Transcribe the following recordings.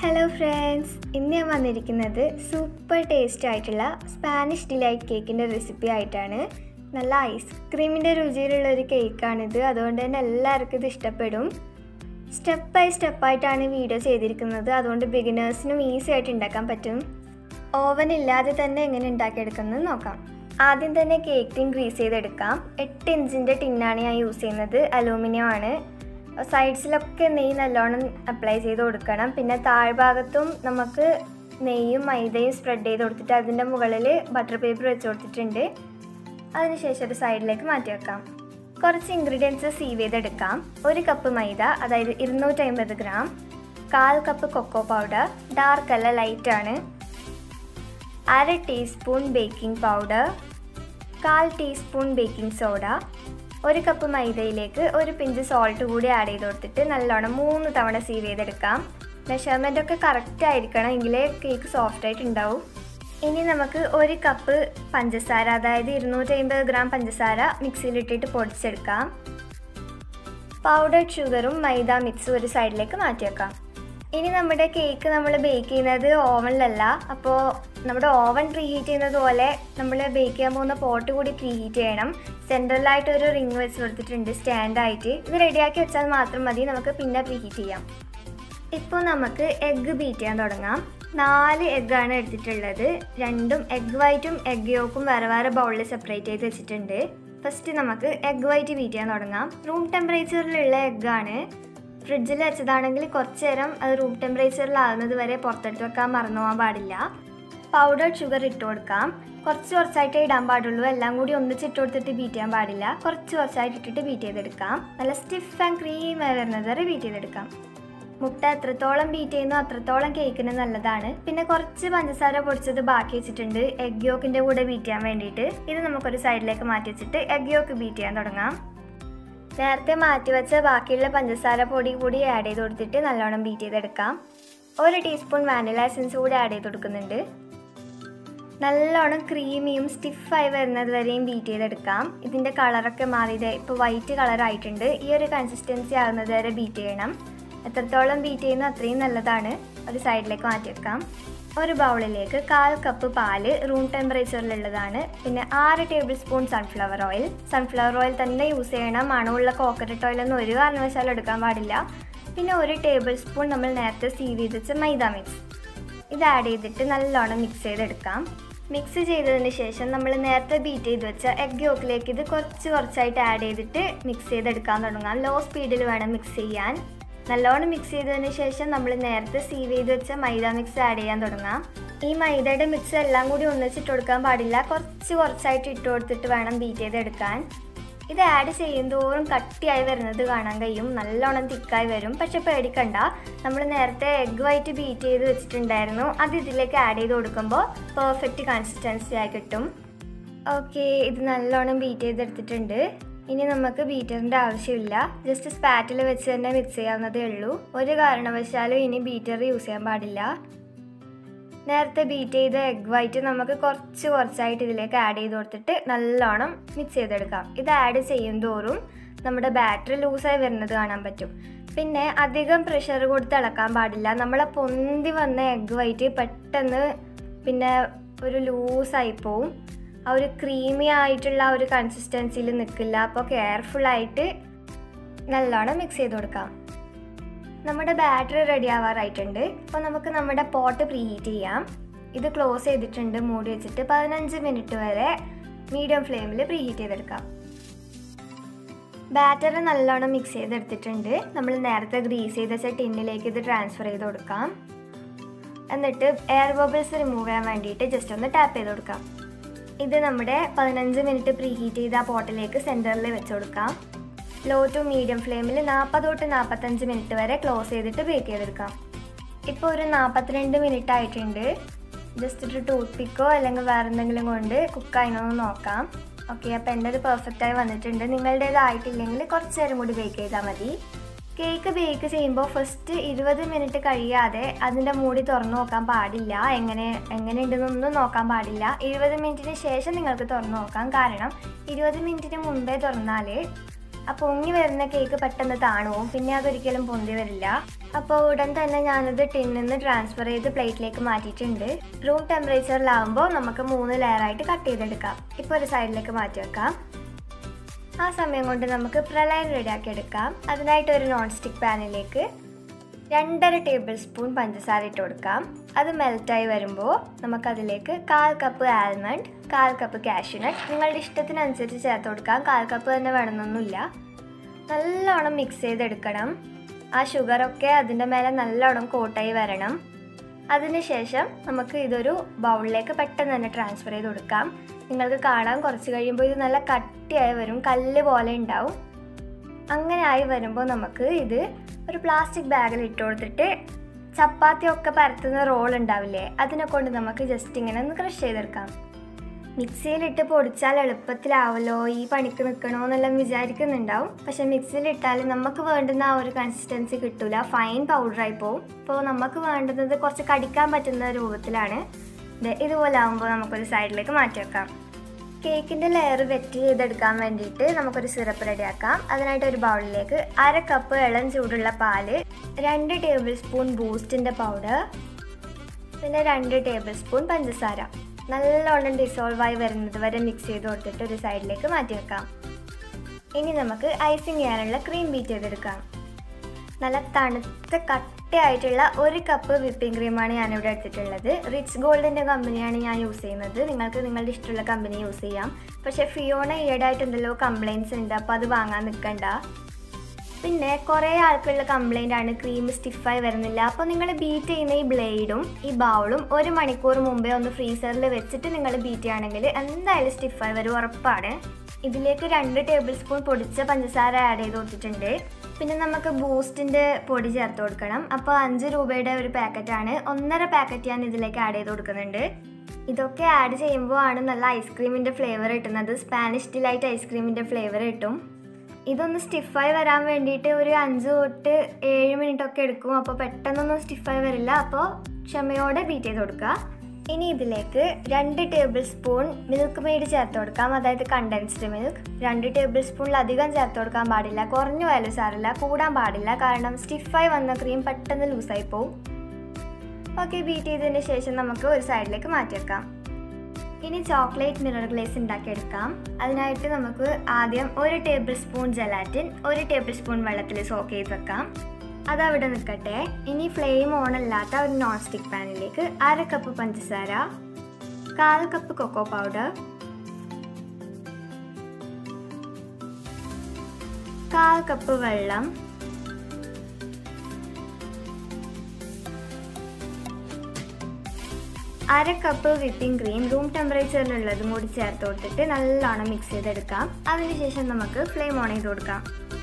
hello friends ഇന്ന് ഞാൻ വന്നിരിക്കുന്നത് സൂപ്പർ ടേസ്റ്റ് ആയിട്ടുള്ള സ്പാനിഷ് ഡിലൈറ്റ് കേക്കിൻ്റെ റെസിപ്പി ആയിട്ടാണ് നല്ല ഐസ്ക്രീമിൻ്റെ രുചിയിലുള്ള ഒരു കേക്കാണിത് അതുകൊണ്ട് തന്നെ എല്ലാവർക്കും ഇത് ഇഷ്ടപ്പെടും സ്റ്റെപ്പ് ബൈ സ്റ്റെപ്പായിട്ടാണ് വീഡിയോ ചെയ്തിരിക്കുന്നത് അതുകൊണ്ട് ബിഗിനേഴ്സിനും ഈസി ആയിട്ട് ഉണ്ടാക്കാൻ പറ്റും ഓവൻ ഇല്ലാതെ തന്നെ എങ്ങനെ ഉണ്ടാക്കിയെടുക്കുന്നത് നോക്കാം ആദ്യം തന്നെ കേക്ക് ടിൻ ഗ്രീസ് ചെയ്തെടുക്കാം എട്ട് ഇഞ്ചിൻ്റെ ടിന്നാണ് ഞാൻ യൂസ് ചെയ്യുന്നത് അലൂമിനിയം ആണ് സൈഡ്സിലൊക്കെ നെയ്യ് നല്ലോണം അപ്ലൈ ചെയ്ത് കൊടുക്കണം പിന്നെ താഴ്ഭാഗത്തും നമുക്ക് നെയ്യും മൈദയും സ്പ്രെഡ് ചെയ്ത് കൊടുത്തിട്ട് അതിൻ്റെ മുകളിൽ ബട്ടർ പേപ്പർ വെച്ച് കൊടുത്തിട്ടുണ്ട് അതിനുശേഷം ഒരു സൈഡിലേക്ക് മാറ്റി വെക്കാം കുറച്ച് ഇൻഗ്രീഡിയൻസ് സീവ് ചെയ്തെടുക്കാം ഒരു കപ്പ് മൈദ അതായത് ഇരുന്നൂറ്റമ്പത് ഗ്രാം കാൽ കപ്പ് കൊക്കോ പൗഡർ ഡാർക്ക് അല്ല ലൈറ്റ് ആണ് അര ടീസ്പൂൺ ബേക്കിംഗ് പൗഡർ കാൽ ടീസ്പൂൺ ബേക്കിംഗ് സോഡ ഒരു കപ്പ് മൈദയിലേക്ക് ഒരു പിഞ്ച് സോൾട്ട് കൂടി ആഡ് ചെയ്ത് കൊടുത്തിട്ട് നല്ലോണം മൂന്ന് തവണ സീവ് ചെയ്തെടുക്കാം മെഷർമെൻ്റ് ഒക്കെ കറക്റ്റ് ആയിരിക്കണം എങ്കിലേ കേക്ക് സോഫ്റ്റ് ആയിട്ട് ഉണ്ടാവും ഇനി നമുക്ക് ഒരു കപ്പ് പഞ്ചസാര അതായത് ഇരുന്നൂറ്റി അമ്പത് ഗ്രാം പഞ്ചസാര മിക്സിയിലിട്ടിട്ട് പൊടിച്ചെടുക്കാം പൗഡർഡ് ഷുഗറും മൈദ മിക്സും ഒരു സൈഡിലേക്ക് മാറ്റി വെക്കാം ഇനി നമ്മുടെ കേക്ക് നമ്മൾ ബേക്ക് ചെയ്യുന്നത് ഓവനിലല്ല അപ്പോൾ നമ്മുടെ ഓവൻ പ്രീ ഹീറ്റ് ചെയ്യുന്നത് പോലെ നമ്മൾ ബേക്ക് ചെയ്യാൻ പോകുന്ന പോട്ട് കൂടി പ്രീ ഹീറ്റ് ചെയ്യണം സെൻട്രലായിട്ട് ഒരു റിങ് വെച്ച് കൊടുത്തിട്ടുണ്ട് സ്റ്റാൻഡായിട്ട് ഇത് റെഡിയാക്കി വെച്ചാൽ മാത്രം മതി നമുക്ക് പിന്നെ പ്രീ ഹീറ്റ് ചെയ്യാം ഇപ്പോൾ നമുക്ക് എഗ്ഗ് ബീറ്റ് ചെയ്യാൻ തുടങ്ങാം നാല് എഗ്ഗാണ് എടുത്തിട്ടുള്ളത് രണ്ടും എഗ് വൈറ്റും എഗ് യോക്കും വേറെ വേറെ ബൗളിൽ സെപ്പറേറ്റ് ചെയ്ത് വെച്ചിട്ടുണ്ട് ഫസ്റ്റ് നമുക്ക് എഗ് വൈറ്റ് ബീറ്റ് ചെയ്യാൻ തുടങ്ങാം റൂം ടെമ്പറേച്ചറിലുള്ള എഗ്ഗാണ് ഫ്രിഡ്ജിൽ വെച്ചതാണെങ്കിൽ കുറച്ച് നേരം അത് റൂം ടെമ്പറേച്ചറിലാകുന്നത് വരെ പുറത്തെടുത്ത് വെക്കാൻ മറന്നു പോകാൻ പാടില്ല പൗഡർഡ് ഷുഗർ ഇട്ട് കൊടുക്കാം കുറച്ച് കുറച്ചായിട്ടേ ഇടാൻ പാടുള്ളൂ എല്ലാം കൂടി ഒന്നിച്ച് ഇട്ട് കൊടുത്തിട്ട് ബീറ്റ് ചെയ്യാൻ പാടില്ല കുറച്ച് കുറച്ചായിട്ട് ഇട്ടിട്ട് ബീറ്റ് ചെയ്തെടുക്കാം നല്ല സ്റ്റിഫ് ആൻഡ് ക്രീം വരുന്നത് വരെ ബീറ്റ് ചെയ്തെടുക്കാം മുട്ട എത്രത്തോളം ബീറ്റ് ചെയ്യുന്നോ അത്രത്തോളം കേക്കിന് നല്ലതാണ് പിന്നെ കുറച്ച് പഞ്ചസാര പൊടിച്ചത് ബാക്കി വെച്ചിട്ടുണ്ട് എഗ് യോക്കിൻ്റെ കൂടെ ബീറ്റ് ചെയ്യാൻ വേണ്ടിയിട്ട് ഇത് നമുക്കൊരു സൈഡിലേക്ക് മാറ്റി വെച്ചിട്ട് എഗ് യോക്ക് ബീറ്റ് ചെയ്യാൻ തുടങ്ങാം നേരത്തെ മാറ്റി വെച്ച ബാക്കിയുള്ള പഞ്ചസാര പൊടി കൂടി ആഡ് ചെയ്ത് കൊടുത്തിട്ട് നല്ലോണം ബീറ്റ് ചെയ്തെടുക്കാം ഒരു ടീസ്പൂൺ വാനില എസൻസ് കൂടി ആഡ് ചെയ്ത് കൊടുക്കുന്നുണ്ട് നല്ലോണം ക്രീമിയും സ്റ്റിഫായി വരുന്നത് വരെയും ബീറ്റ് ചെയ്തെടുക്കാം ഇതിൻ്റെ കളറൊക്കെ മാറിയത് ഇപ്പോൾ വൈറ്റ് കളർ ആയിട്ടുണ്ട് ഈ ഒരു കൺസിസ്റ്റൻസി ആകുന്നത് വരെ ബീറ്റ് ചെയ്യണം എത്രത്തോളം ബീറ്റ് ചെയ്യുന്നു അത്രയും നല്ലതാണ് ഒരു സൈഡിലേക്ക് മാറ്റി വെക്കാം ഒരു ബൗളിലേക്ക് കാൽ കപ്പ് പാല് റൂം ടെമ്പറേച്ചറിലുള്ളതാണ് പിന്നെ ആറ് table spoon sunflower oil sunflower oil തന്നെ യൂസ് ചെയ്യണം മണമുള്ള കോക്കനട്ട് ഓയിലൊന്നും ഒരു കാരണവശാലും എടുക്കാൻ പാടില്ല പിന്നെ ഒരു ടേബിൾ സ്പൂൺ നമ്മൾ നേരത്തെ സീവ് ചെയ്ത് വെച്ച മൈദ മിക്സ് ഇത് ആഡ് ചെയ്തിട്ട് നല്ലോണം മിക്സ് ചെയ്തെടുക്കാം മിക്സ് ചെയ്തതിന് ശേഷം നമ്മൾ നേരത്തെ ബീറ്റ് ചെയ്ത് വെച്ച എഗ് യോക്കിലേക്ക് ഇത് കുറച്ച് കുറച്ചായിട്ട് ആഡ് ചെയ്തിട്ട് മിക്സ് ചെയ്തെടുക്കാൻ തുടങ്ങാം ലോ സ്പീഡിൽ വേണം മിക്സ് ചെയ്യാൻ നല്ലോണം മിക്സ് ചെയ്തതിന് ശേഷം നമ്മൾ നേരത്തെ സീവ് ചെയ്ത് വെച്ച മൈദ മിക്സ് ആഡ് ചെയ്യാൻ തുടങ്ങാം ഈ മൈദയുടെ മിക്സ് എല്ലാം കൂടി ഒന്നിച്ചിട്ട് കൊടുക്കാൻ പാടില്ല കുറച്ച് കുറച്ചായിട്ട് ഇട്ട് കൊടുത്തിട്ട് വേണം ബീറ്റ് ചെയ്തെടുക്കാൻ ഇത് ആഡ് ചെയ്യുന്തോറും കട്ടിയായി വരുന്നത് കാണാൻ കഴിയും നല്ലോണം തിക്കായി വരും പക്ഷെ പേടിക്കണ്ട നമ്മൾ നേരത്തെ എഗ് വൈറ്റ് ബീറ്റ് ചെയ്ത് വെച്ചിട്ടുണ്ടായിരുന്നു അത് ഇതിലേക്ക് ആഡ് ചെയ്ത് കൊടുക്കുമ്പോൾ പെർഫെക്റ്റ് കൺസിസ്റ്റൻസി ആയി കിട്ടും ഓക്കെ ഇത് നല്ലോണം ബീറ്റ് ചെയ്തെടുത്തിട്ടുണ്ട് ഇനി നമുക്ക് ബീറ്ററിൻ്റെ ആവശ്യമില്ല ജസ്റ്റ് സ്പാറ്റിൽ വെച്ച് തന്നെ മിക്സ് ചെയ്യാവുന്നതേ ഉള്ളൂ ഒരു കാരണവശാലും ഇനി ബീറ്റർ യൂസ് ചെയ്യാൻ പാടില്ല നേരത്തെ ബീറ്റ് ചെയ്ത എഗ് വൈറ്റ് നമുക്ക് കുറച്ച് കുറച്ചായിട്ട് ഇതിലേക്ക് ആഡ് ചെയ്ത് കൊടുത്തിട്ട് നല്ലോണം മിക്സ് ചെയ്തെടുക്കാം ഇത് ആഡ് ചെയ്യും തോറും നമ്മുടെ ബാറ്ററി ലൂസായി വരുന്നത് കാണാൻ പറ്റും പിന്നെ അധികം പ്രഷർ കൊടുത്ത് ഇളക്കാൻ പാടില്ല നമ്മളെ പൊന്തി വന്ന എഗ് വൈറ്റ് പെട്ടെന്ന് പിന്നെ ഒരു ലൂസായി പോവും ആ ഒരു ക്രീമി ആയിട്ടുള്ള ആ ഒരു കൺസിസ്റ്റൻസിയിൽ നിൽക്കില്ല അപ്പോൾ കെയർഫുള്ളായിട്ട് നല്ലോണം മിക്സ് ചെയ്ത് കൊടുക്കാം നമ്മുടെ ബാറ്ററി റെഡി ആവാറായിട്ടുണ്ട് അപ്പോൾ നമുക്ക് നമ്മുടെ പോട്ട് പ്രീ ഹീറ്റ് ചെയ്യാം ഇത് ക്ലോസ് ചെയ്തിട്ടുണ്ട് മൂടി വെച്ചിട്ട് പതിനഞ്ച് മിനിറ്റ് വരെ മീഡിയം ഫ്ലെയിമിൽ പ്രീ ഹീറ്റ് ചെയ്തെടുക്കാം ബാറ്റർ നല്ലോണം മിക്സ് ചെയ്തെടുത്തിട്ടുണ്ട് നമ്മൾ നേരത്തെ ഗ്രീസ് ചെയ്ത വെച്ച ടിന്നിലേക്ക് ഇത് ട്രാൻസ്ഫർ ചെയ്ത് കൊടുക്കാം എന്നിട്ട് എയർ ബബിൾസ് റിമൂവ് ചെയ്യാൻ വേണ്ടിയിട്ട് ജസ്റ്റ് ഒന്ന് ടാപ്പ് ചെയ്ത് കൊടുക്കാം ഇത് നമ്മുടെ പതിനഞ്ച് മിനിറ്റ് പ്രീ ഹീറ്റ് ചെയ്ത പോട്ടിലേക്ക് സെൻറ്ററിൽ വെച്ച് കൊടുക്കാം ലോ ടു മീഡിയം ഫ്ലെയിമിൽ നാൽപ്പത് തൊട്ട് നാൽപ്പത്തഞ്ച് മിനിറ്റ് വരെ ക്ലോസ് ചെയ്തിട്ട് ബേക്ക് ചെയ്തെടുക്കാം ഇപ്പോൾ ഒരു നാൽപ്പത്തിരണ്ട് മിനിറ്റ് ആയിട്ടുണ്ട് ജസ്റ്റ് ഒരു ടൂത്ത് പിക്കോ അല്ലെങ്കിൽ വേറെ എന്തെങ്കിലും കൊണ്ട് കുക്കായിനൊന്ന് നോക്കാം ഓക്കെ അപ്പോൾ എൻ്റെ ഇത് പെർഫെക്റ്റായി വന്നിട്ടുണ്ട് നിങ്ങളുടേതായിട്ടില്ലെങ്കിൽ കുറച്ച് നേരം കൂടി ബേക്ക് ചെയ്താൽ മതി കേക്ക് ബേക്ക് ചെയ്യുമ്പോൾ ഫസ്റ്റ് ഇരുപത് മിനിറ്റ് കഴിയാതെ അതിൻ്റെ മൂടി തുറന്നു നോക്കാൻ പാടില്ല എങ്ങനെ എങ്ങനെയുണ്ടെന്നൊന്നും നോക്കാൻ പാടില്ല ഇരുപത് മിനിറ്റിന് ശേഷം നിങ്ങൾക്ക് തുറന്നു നോക്കാം കാരണം ഇരുപത് മിനിറ്റിന് മുമ്പേ തുറന്നാൽ ആ പൊങ്ങി വരുന്ന കേക്ക് പെട്ടെന്ന് താണുവും പിന്നെ അതൊരിക്കലും പൊന്തി വരില്ല അപ്പോൾ ഉടൻ തന്നെ ഞാനത് ടിന്നിൽ നിന്ന് ട്രാൻസ്ഫർ ചെയ്ത് പ്ലേറ്റിലേക്ക് മാറ്റിയിട്ടുണ്ട് റൂം ടെമ്പറേച്ചറിലാവുമ്പോൾ നമുക്ക് മൂന്ന് ലെയറായിട്ട് കട്ട് ചെയ്തെടുക്കാം ഇപ്പോൾ ഒരു സൈഡിലേക്ക് മാറ്റി വെക്കാം ആ സമയം കൊണ്ട് നമുക്ക് പ്രളയം റെഡിയാക്കി എടുക്കാം അതിനായിട്ട് ഒരു നോൺ സ്റ്റിക്ക് പാനിലേക്ക് രണ്ടര ടേബിൾ സ്പൂൺ പഞ്ചസാര ഇട്ട് കൊടുക്കാം അത് മെൽറ്റായി വരുമ്പോൾ നമുക്കതിലേക്ക് കാൽ കപ്പ് ആൽമണ്ട് കാൽ കപ്പ് കാഷ്യൂനട്ട് നിങ്ങളുടെ ഇഷ്ടത്തിനനുസരിച്ച് ചേർത്ത് കൊടുക്കാം കാൽ കപ്പ് തന്നെ വേണമെന്നൊന്നുമില്ല നല്ലോണം മിക്സ് ചെയ്തെടുക്കണം ആ ഷുഗറൊക്കെ അതിൻ്റെ മേലെ നല്ലോണം കോട്ടായി വരണം അതിനുശേഷം നമുക്ക് ഇതൊരു ബൗളിലേക്ക് പെട്ടെന്ന് തന്നെ ട്രാൻസ്ഫർ ചെയ്ത് കൊടുക്കാം നിങ്ങൾക്ക് കാണാൻ കുറച്ച് കഴിയുമ്പോൾ ഇത് നല്ല കട്ടിയായി വരും കല്ല് പോലെ ഉണ്ടാവും അങ്ങനെ ആയി വരുമ്പോൾ നമുക്ക് ഇത് ഒരു പ്ലാസ്റ്റിക് ബാഗിൽ ഇട്ട് കൊടുത്തിട്ട് ചപ്പാത്തി ഒക്കെ പരത്തുന്ന റോൾ ഉണ്ടാവില്ലേ അതിനെ കൊണ്ട് നമുക്ക് ജസ്റ്റ് ഇങ്ങനെ ഒന്ന് ക്രഷ് ചെയ്തെടുക്കാം മിക്സിയിലിട്ട് പൊടിച്ചാൽ എളുപ്പത്തിലാവല്ലോ ഈ പണിക്ക് നിൽക്കണോ എന്നെല്ലാം വിചാരിക്കുന്നുണ്ടാവും പക്ഷെ മിക്സിയിലിട്ടാൽ നമുക്ക് വേണ്ടുന്ന ആ ഒരു കൺസിസ്റ്റൻസി കിട്ടൂല ഫൈൻ പൗഡറായി പോവും അപ്പോൾ നമുക്ക് വേണ്ടുന്നത് കുറച്ച് കടിക്കാൻ പറ്റുന്ന രൂപത്തിലാണ് ദേ ഇതുപോലെ ആകുമ്പോൾ നമുക്കൊരു സൈഡിലേക്ക് മാറ്റി വെക്കാം കേക്കിൻ്റെ ലെയർ വെറ്റ് ചെയ്തെടുക്കാൻ വേണ്ടിയിട്ട് നമുക്കൊരു സിറപ്പ് റെഡിയാക്കാം അതിനായിട്ട് ഒരു ബൗളിലേക്ക് അര കപ്പ് ഇളം ചൂടുള്ള പാല് രണ്ട് ടേബിൾ സ്പൂൺ ബൂസ്റ്റിൻ്റെ പൗഡർ പിന്നെ രണ്ട് ടേബിൾ സ്പൂൺ പഞ്ചസാര നല്ലോണം ഡിസോൾവ് ആയി വരുന്നത് വരെ മിക്സ് ചെയ്ത് കൊടുത്തിട്ട് ഒരു സൈഡിലേക്ക് മാറ്റി വെക്കാം ഇനി നമുക്ക് ഐസിങ് ചെയ്യാനുള്ള ക്രീം ബീറ്റ് ചെയ്തെടുക്കാം നല്ല തണുത്ത കട്ടയായിട്ടുള്ള ഒരു കപ്പ് വിപ്പിംഗ് ക്രീമാണ് ഞാനിവിടെ എടുത്തിട്ടുള്ളത് റിച്ച് ഗോൾഡിൻ്റെ കമ്പനിയാണ് ഞാൻ യൂസ് ചെയ്യുന്നത് നിങ്ങൾക്ക് നിങ്ങളുടെ ഇഷ്ടമുള്ള കമ്പനി യൂസ് ചെയ്യാം പക്ഷേ ഫിയോണ ഈയിടെയായിട്ട് എന്തെല്ലോ കംപ്ലയിൻസ് ഉണ്ട് അപ്പോൾ അത് വാങ്ങാൻ നിൽക്കണ്ട പിന്നെ കുറേ ആൾക്കുള്ള കംപ്ലൈൻ്റ് ആണ് ക്രീം സ്റ്റിഫായി വരുന്നില്ല അപ്പോൾ നിങ്ങൾ ബീറ്റ് ചെയ്യുന്ന ഈ ബ്ലേഡും ഈ ബൗളും ഒരു മണിക്കൂർ മുമ്പേ ഒന്ന് ഫ്രീസറിൽ വെച്ചിട്ട് നിങ്ങൾ ബീറ്റ് ചെയ്യുകയാണെങ്കിൽ എന്തായാലും സ്റ്റിഫായി വരും ഉറപ്പാണ് ഇതിലേക്ക് രണ്ട് ടേബിൾ സ്പൂൺ പൊടിച്ച പഞ്ചസാര ആഡ് ചെയ്ത് കൊടുത്തിട്ടുണ്ട് പിന്നെ നമുക്ക് ബൂസ്റ്റിൻ്റെ പൊടി ചേർത്ത് കൊടുക്കണം അപ്പോൾ അഞ്ച് രൂപയുടെ ഒരു പാക്കറ്റാണ് ഒന്നര പാക്കറ്റ് ഞാൻ ഇതിലേക്ക് ആഡ് ചെയ്ത് കൊടുക്കുന്നുണ്ട് ഇതൊക്കെ ആഡ് ചെയ്യുമ്പോൾ ആണ് നല്ല ഐസ്ക്രീമിൻ്റെ ഫ്ലേവർ കിട്ടുന്നത് സ്പാനിഷ് ഡിലൈറ്റ് ഐസ്ക്രീമിൻ്റെ ഫ്ലേവർ കിട്ടും ഇതൊന്ന് സ്റ്റിഫായി വരാൻ വേണ്ടിയിട്ട് ഒരു അഞ്ച് തൊട്ട് ഏഴ് മിനിറ്റ് ഒക്കെ എടുക്കും അപ്പോൾ പെട്ടെന്നൊന്നും സ്റ്റിഫായി വരില്ല അപ്പോൾ ക്ഷമയോടെ ബീറ്റ് ചെയ്ത് കൊടുക്കുക ഇനി ഇതിലേക്ക് രണ്ട് ടേബിൾ സ്പൂൺ മിൽക്ക് മെയ്ഡ് ചേർത്ത് കൊടുക്കാം അതായത് കണ്ടൻസ്ഡ് മിൽക്ക് രണ്ട് ടേബിൾ സ്പൂണിലധികം ചേർത്ത് കൊടുക്കാൻ പാടില്ല കുറഞ്ഞു പോയാലും സാറില്ല കൂടാൻ പാടില്ല കാരണം സ്റ്റിഫായി വന്ന ക്രീം പെട്ടെന്ന് ലൂസായി പോവും ഓക്കെ ബീറ്റ് ചെയ്തതിന് ശേഷം നമുക്ക് ഒരു സൈഡിലേക്ക് മാറ്റി വെക്കാം ഇനി ചോക്ലേറ്റ് മിറർ ഗ്ലേസ് ഉണ്ടാക്കിയെടുക്കാം അതിനായിട്ട് നമുക്ക് ആദ്യം ഒരു ടേബിൾ സ്പൂൺ ജലാറ്റിൻ ഒരു ടേബിൾ സ്പൂൺ വെള്ളത്തിൽ സോക്ക് ചെയ്ത് വെക്കാം അതവിടെ നിൽക്കട്ടെ ഇനി ഫ്ലെയിം ഓൺ അല്ലാത്ത ഒരു നോൺ സ്റ്റിക്ക് പാനിലേക്ക് അര കപ്പ് പഞ്ചസാര കാൽ കപ്പ് കൊക്കോ പൗഡർ കാൽ കപ്പ് വെള്ളം അര കപ്പ് വിപ്പിംഗ് ക്രീം റൂം ടെമ്പറേച്ചറിലുള്ളതും കൂടി ചേർത്ത് കൊടുത്തിട്ട് നല്ലോണം മിക്സ് ചെയ്തെടുക്കാം അതിനുശേഷം നമുക്ക് ഫ്ലെയിം ഓൺ ചെയ്ത് കൊടുക്കാം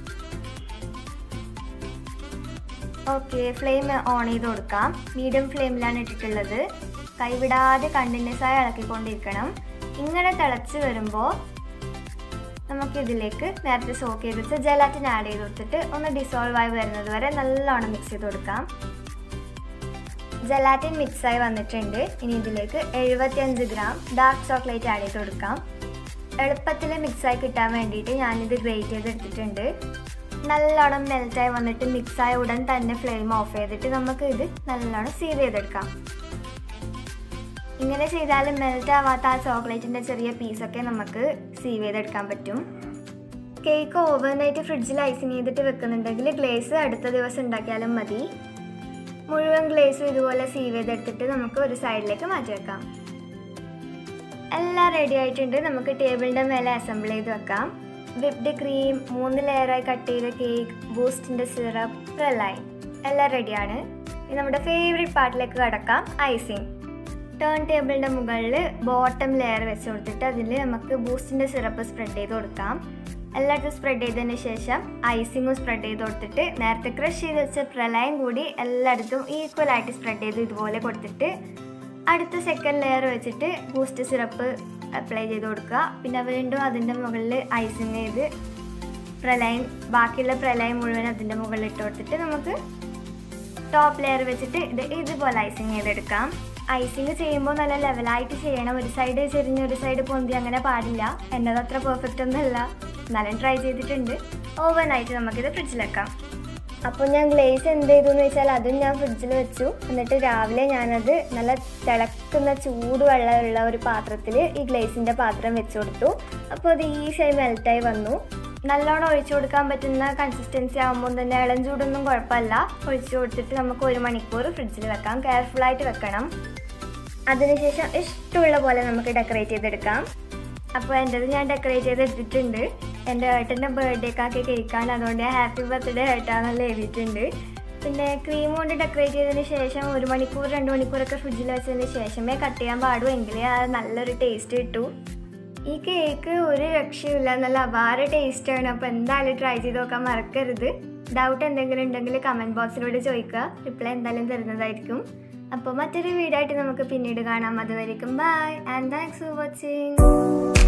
ഓക്കെ ഫ്ലെയിം ഓൺ ചെയ്ത് കൊടുക്കാം മീഡിയം ഫ്ലെയിമിലാണ് ഇട്ടിട്ടുള്ളത് കൈവിടാതെ കണ്ടിന്യൂസ് ആയി ഇളക്കിക്കൊണ്ടിരിക്കണം ഇങ്ങനെ തിളച്ച് വരുമ്പോൾ നമുക്കിതിലേക്ക് നേരത്തെ സോക്ക് ചെയ്ത് വെച്ച ജലാറ്റിൻ ആഡ് ചെയ്ത് കൊടുത്തിട്ട് ഒന്ന് ഡിസോൾവ് ആയി വരുന്നത് വരെ നല്ലോണം മിക്സ് ചെയ്ത് കൊടുക്കാം ജലാറ്റിൻ മിക്സായി വന്നിട്ടുണ്ട് ഇനി ഇതിലേക്ക് എഴുപത്തിയഞ്ച് ഗ്രാം ഡാർക്ക് ചോക്ലേറ്റ് ആഡ് ചെയ്ത് കൊടുക്കാം എളുപ്പത്തിൽ മിക്സായി കിട്ടാൻ വേണ്ടിയിട്ട് ഞാനിത് ഗ്രേറ്റ് ചെയ്തെടുത്തിട്ടുണ്ട് നല്ലോണം മെൽറ്റായി വന്നിട്ട് മിക്സായ ഉടൻ തന്നെ ഫ്ലെയിം ഓഫ് ചെയ്തിട്ട് നമുക്ക് ഇത് നല്ലോണം സീവ് ചെയ്തെടുക്കാം ഇങ്ങനെ ചെയ്താൽ മെൽറ്റ് ആവാത്ത ആ ചോക്ലേറ്റിൻ്റെ ചെറിയ പീസൊക്കെ നമുക്ക് സീവ് ചെയ്തെടുക്കാൻ പറ്റും കേക്ക് ഓവർനൈറ്റ് ഫ്രിഡ്ജിൽ ഐസിങ് ചെയ്തിട്ട് വെക്കുന്നുണ്ടെങ്കിൽ ഗ്ലേസ് അടുത്ത ദിവസം ഉണ്ടാക്കിയാലും മതി മുഴുവൻ ഗ്ലേസും ഇതുപോലെ സീവ് ചെയ്തെടുത്തിട്ട് നമുക്ക് ഒരു സൈഡിലേക്ക് മാറ്റി വെക്കാം എല്ലാം റെഡി ആയിട്ടുണ്ട് നമുക്ക് ടേബിളിൻ്റെ മേലെ അസംബിൾ ചെയ്ത് വെക്കാം വിപ്ഡ് ക്രീം മൂന്ന് ലെയറായി കട്ട് ചെയ്ത കേക്ക് ബൂസ്റ്റിൻ്റെ സിറപ്പ് പ്രലൈൻ എല്ലാം റെഡിയാണ് ഇനി നമ്മുടെ ഫേവറേറ്റ് പാർട്ടിലേക്ക് കടക്കാം ഐസിങ് ടേൺ ടേബിളിൻ്റെ മുകളിൽ ബോട്ടം ലെയർ വെച്ച് കൊടുത്തിട്ട് അതിൽ നമുക്ക് ബൂസ്റ്റിൻ്റെ സിറപ്പ് സ്പ്രെഡ് ചെയ്ത് കൊടുക്കാം എല്ലായിടത്തും സ്പ്രെഡ് ചെയ്തതിന് ശേഷം ഐസിങ്ങും സ്പ്രെഡ് ചെയ്ത് കൊടുത്തിട്ട് നേരത്തെ ക്രഷ് ചെയ്ത് വെച്ച പ്രളയം കൂടി എല്ലായിടത്തും ഈക്വൽ ആയിട്ട് സ്പ്രെഡ് ചെയ്ത് ഇതുപോലെ കൊടുത്തിട്ട് അടുത്ത സെക്കൻഡ് ലെയർ വെച്ചിട്ട് ബൂസ്റ്റ് സിറപ്പ് അപ്ലൈ ചെയ്ത് കൊടുക്കുക പിന്നെ വീണ്ടും അതിൻ്റെ മുകളിൽ ഐസിങ് ചെയ്ത് പ്രളയം ബാക്കിയുള്ള പ്രളയം മുഴുവൻ അതിൻ്റെ മുകളിൽ ഇട്ട് കൊടുത്തിട്ട് നമുക്ക് ടോപ്പ് ലെയർ വെച്ചിട്ട് ഇത് ഇതുപോലെ ഐസിങ് ചെയ്തെടുക്കാം ഐസിങ് ചെയ്യുമ്പോൾ നല്ല ലെവലായിട്ട് ചെയ്യണം ഒരു സൈഡ് ചെരിഞ്ഞ് ഒരു സൈഡ് പൊന്തി അങ്ങനെ പാടില്ല എന്നത് അത്ര പെർഫെക്റ്റ് ഒന്നുമല്ല എന്നാലും ട്രൈ ചെയ്തിട്ടുണ്ട് ഓവനായിട്ട് നമുക്കിത് ഫ്രിഡ്ജിൽ വെക്കാം അപ്പോൾ ഞാൻ ഗ്ലേസ് എന്ത് ചെയ്തു എന്ന് വെച്ചാൽ അതും ഞാൻ ഫ്രിഡ്ജിൽ വെച്ചു എന്നിട്ട് രാവിലെ ഞാനത് നല്ല തിളക്കുന്ന ചൂട് വെള്ളമുള്ള ഒരു പാത്രത്തിൽ ഈ ഗ്ലേസിൻ്റെ പാത്രം വെച്ച് കൊടുത്തു അപ്പോൾ അത് ഈസിയായി മെൽറ്റായി വന്നു നല്ലോണം ഒഴിച്ചു കൊടുക്കാൻ പറ്റുന്ന കൺസിസ്റ്റൻസി ആകുമ്പോൾ തന്നെ ഇളം ചൂടൊന്നും കുഴപ്പമില്ല ഒഴിച്ചു കൊടുത്തിട്ട് നമുക്ക് ഒരു മണിക്കൂർ ഫ്രിഡ്ജിൽ വെക്കാം കെയർഫുള്ളായിട്ട് വെക്കണം അതിനുശേഷം ഇഷ്ടമുള്ള പോലെ നമുക്ക് ഡെക്കറേറ്റ് ചെയ്തെടുക്കാം അപ്പോൾ എൻ്റെത് ഞാൻ ഡെക്കറേറ്റ് ചെയ്തെടുത്തിട്ടുണ്ട് എൻ്റെ ഏട്ടൻ്റെ ബർത്ത്ഡേക്കാക്കിയ കേക്കാണ് അതുകൊണ്ട് ഞാൻ ഹാപ്പി ബർത്ത്ഡേ ഏട്ടാന്നെല്ലാം എഴുതിയിട്ടുണ്ട് പിന്നെ ക്രീം കൊണ്ട് ഡെക്കറേറ്റ് ചെയ്തതിന് ശേഷം ഒരു മണിക്കൂർ രണ്ട് മണിക്കൂറൊക്കെ ഫ്രിഡ്ജിൽ വെച്ചതിന് ശേഷമേ കട്ട് ചെയ്യാൻ പാടൂ എങ്കിലേ അത് നല്ലൊരു ടേസ്റ്റ് കിട്ടൂ ഈ കേക്ക് ഒരു രക്ഷയില്ല നല്ല അപാര ടേസ്റ്റാണ് അപ്പോൾ എന്തായാലും ട്രൈ ചെയ്ത് നോക്കാൻ മറക്കരുത് ഡൗട്ട് എന്തെങ്കിലും ഉണ്ടെങ്കിൽ കമൻറ്റ് ബോക്സിലൂടെ ചോദിക്കുക റിപ്ലൈ എന്തായാലും തരുന്നതായിരിക്കും അപ്പോൾ മറ്റൊരു വീഡിയോ ആയിട്ട് നമുക്ക് പിന്നീട് കാണാം അതുവരെയും bye and thanks for watching